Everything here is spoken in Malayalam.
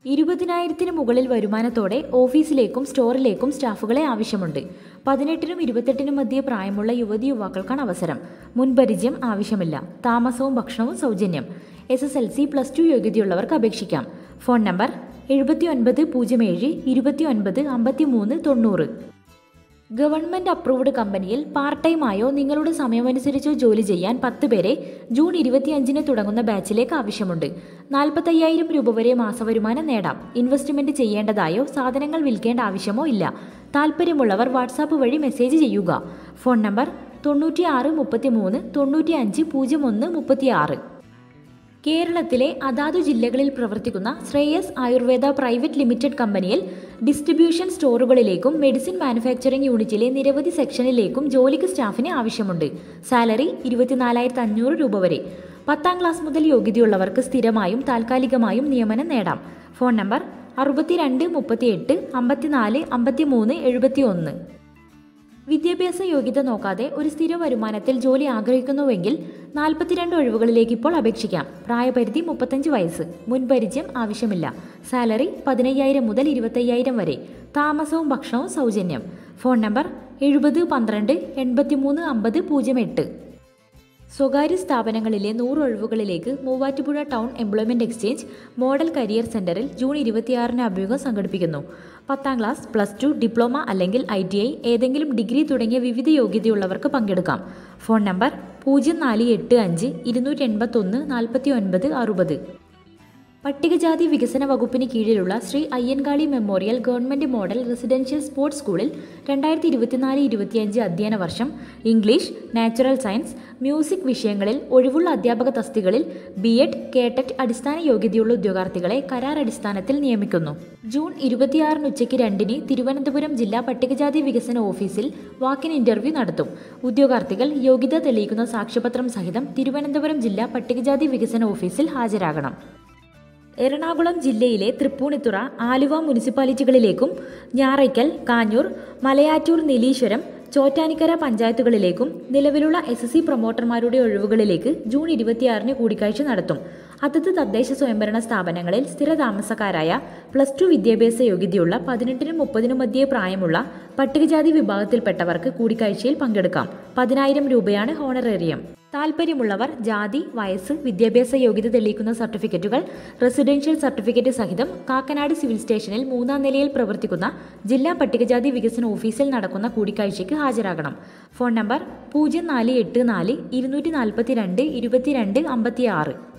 ഇരുപതിനായിരത്തിന് മുകളിൽ വരുമാനത്തോടെ ഓഫീസിലേക്കും സ്റ്റോറിലേക്കും സ്റ്റാഫുകളെ ആവശ്യമുണ്ട് പതിനെട്ടിനും ഇരുപത്തെട്ടിനും മധ്യേ പ്രായമുള്ള യുവതി യുവാക്കൾക്കാണ് അവസരം മുൻപരിചയം ആവശ്യമില്ല താമസവും ഭക്ഷണവും സൗജന്യം S S L C plus two യോഗ്യതയുള്ളവർക്ക് അപേക്ഷിക്കാം ഫോൺ നമ്പർ എഴുപത്തി ഒൻപത് പൂജ്യം ഏഴ് ഇരുപത്തി ഒൻപത് അമ്പത്തി മൂന്ന് തൊണ്ണൂറ് ഗവൺമെന്റ് അപ്രൂവ്ഡ് കമ്പനിയിൽ പാർട്ട് ടൈം ആയോ നിങ്ങളുടെ സമയമനുസരിച്ചോ ജോലി ചെയ്യാൻ പത്ത് പേരെ ജൂൺ ഇരുപത്തിയഞ്ചിന് തുടങ്ങുന്ന ബാച്ചിലേക്ക് ആവശ്യമുണ്ട് നാൽപ്പത്തയ്യായിരം രൂപ വരെ മാസവരുമാനം നേടാം ഇൻവെസ്റ്റ്മെന്റ് ചെയ്യേണ്ടതായോ സാധനങ്ങൾ വിൽക്കേണ്ട ആവശ്യമോ ഇല്ല താല്പര്യമുള്ളവർ വാട്സാപ്പ് വഴി മെസ്സേജ് ചെയ്യുക ഫോൺ നമ്പർ തൊണ്ണൂറ്റി ആറ് മുപ്പത്തി മൂന്ന് തൊണ്ണൂറ്റി അഞ്ച് പൂജ്യം ഒന്ന് മുപ്പത്തിയാറ് കേരളത്തിലെ അതാതു ജില്ലകളിൽ പ്രവർത്തിക്കുന്ന ശ്രേയസ് ആയുർവേദ പ്രൈവറ്റ് ലിമിറ്റഡ് കമ്പനിയിൽ ഡിസ്ട്രിബ്യൂഷൻ സ്റ്റോറുകളിലേക്കും മെഡിസിൻ മാനുഫാക്ചറിംഗ് യൂണിറ്റിലെ നിരവധി സെക്ഷനിലേക്കും ജോലിക്ക് സ്റ്റാഫിന് ആവശ്യമുണ്ട് സാലറി ഇരുപത്തിനാലായിരത്തി അഞ്ഞൂറ് രൂപ വരെ പത്താം ക്ലാസ് മുതൽ യോഗ്യതയുള്ളവർക്ക് സ്ഥിരമായും താൽക്കാലികമായും നിയമനം നേടാം ഫോൺ നമ്പർ അറുപത്തിരണ്ട് മുപ്പത്തിയെട്ട് അമ്പത്തിനാല് അമ്പത്തിമൂന്ന് എഴുപത്തി ഒന്ന് വിദ്യാഭ്യാസ യോഗ്യത നോക്കാതെ ഒരു സ്ഥിര വരുമാനത്തിൽ ജോലി ആഗ്രഹിക്കുന്നുവെങ്കിൽ നാൽപ്പത്തിരണ്ട് ഒഴിവുകളിലേക്ക് ഇപ്പോൾ അപേക്ഷിക്കാം പ്രായപരിധി മുപ്പത്തഞ്ച് വയസ്സ് മുൻപരിചയം ആവശ്യമില്ല സാലറി പതിനയ്യായിരം മുതൽ ഇരുപത്തയ്യായിരം വരെ താമസവും ഭക്ഷണവും സൗജന്യം ഫോൺ നമ്പർ എഴുപത് പന്ത്രണ്ട് എൺപത്തിമൂന്ന് അമ്പത് പൂജ്യം എട്ട് സ്വകാര്യ സ്ഥാപനങ്ങളിലെ നൂറ് ഒഴിവുകളിലേക്ക് Muvattupuzha town employment exchange model career സെന്ററിൽ ജൂൺ ഇരുപത്തിയാറിന് അഭിമുഖം സംഘടിപ്പിക്കുന്നു പത്താം ക്ലാസ് പ്ലസ് ടു ഡിപ്ലോമ അല്ലെങ്കിൽ ഐ ടി ഐ ഏതെങ്കിലും ഡിഗ്രി തുടങ്ങിയ വിവിധ യോഗ്യതയുള്ളവർക്ക് പങ്കെടുക്കാം ഫോൺ നമ്പർ പൂജ്യം നാല് എട്ട് അഞ്ച് ഇരുന്നൂറ്റി എൺപത്തൊന്ന് നാൽപ്പത്തി ഒൻപത് അറുപത് പട്ടികജാതി വികസന വകുപ്പിന് കീഴിലുള്ള Shri Ayyankali memorial government model residential sports സ്കൂളിൽ രണ്ടായിരത്തി ഇരുപത്തിനാല് ഇരുപത്തിയഞ്ച് അധ്യയന വർഷം ഇംഗ്ലീഷ് നാച്ചുറൽ സയൻസ് മ്യൂസിക് വിഷയങ്ങളിൽ ഒഴിവുള്ള അധ്യാപക തസ്തികളിൽ ബി എഡ് കേട്ടറ്റ് അടിസ്ഥാന യോഗ്യതയുള്ള ഉദ്യോഗാർത്ഥികളെ കരാർ അടിസ്ഥാനത്തിൽ നിയമിക്കുന്നു ജൂൺ ഇരുപത്തിയാറിന് ഉച്ചയ്ക്ക് രണ്ടിന് തിരുവനന്തപുരം ജില്ലാ പട്ടികജാതി വികസന ഓഫീസിൽ വാക്കിൻ ഇന്റർവ്യൂ നടത്തും ഉദ്യോഗാർത്ഥികൾ യോഗ്യത തെളിയിക്കുന്ന സാക്ഷ്യപത്രം സഹിതം തിരുവനന്തപുരം ജില്ലാ പട്ടികജാതി വികസന ഓഫീസിൽ ഹാജരാകണം എറണാകുളം ജില്ലയിലെ തൃപ്പൂണിത്തുറ ആലുവ മുനിസിപ്പാലിറ്റികളിലേക്കും ഞാറയ്ക്കൽ കാഞ്ഞൂർ മലയാറ്റൂർ നീലീശ്വരം ചോറ്റാനിക്കര പഞ്ചായത്തുകളിലേക്കും നിലവിലുള്ള എസ് എസ് സി പ്രൊമോട്ടർമാരുടെ ഒഴിവുകളിലേക്ക് ജൂൺ ഇരുപത്തിയാറിന് കൂടിക്കാഴ്ച നടത്തും അതത് തദ്ദേശ സ്വയംഭരണ സ്ഥാപനങ്ങളിൽ സ്ഥിര താമസക്കാരായ പ്ലസ് ടു വിദ്യാഭ്യാസ യോഗ്യതയുള്ള പതിനെട്ടിനും മുപ്പതിനും മധ്യേ പ്രായമുള്ള പട്ടികജാതി വിഭാഗത്തിൽപ്പെട്ടവർക്ക് കൂടിക്കാഴ്ചയിൽ പങ്കെടുക്കാം പതിനായിരം രൂപയാണ് ഹോണറേറിയം താൽപ്പര്യമുള്ളവർ ജാതി വയസ്സ് വിദ്യാഭ്യാസ യോഗ്യത തെളിയിക്കുന്ന സർട്ടിഫിക്കറ്റുകൾ റെസിഡൻഷ്യൽ സർട്ടിഫിക്കറ്റ് സഹിതം കാക്കനാട് സിവിൽ സ്റ്റേഷനിൽ മൂന്നാം നിലയിൽ പ്രവർത്തിക്കുന്ന ജില്ലാ പട്ടികജാതി വികസന ഓഫീസിൽ നടക്കുന്ന കൂടിക്കാഴ്ചയ്ക്ക് ഹാജരാകണം ഫോൺ നമ്പർ പൂജ്യം നാല് എട്ട് നാല് ഇരുന്നൂറ്റി നാൽപ്പത്തി രണ്ട് ഇരുപത്തിരണ്ട് അമ്പത്തി ആറ്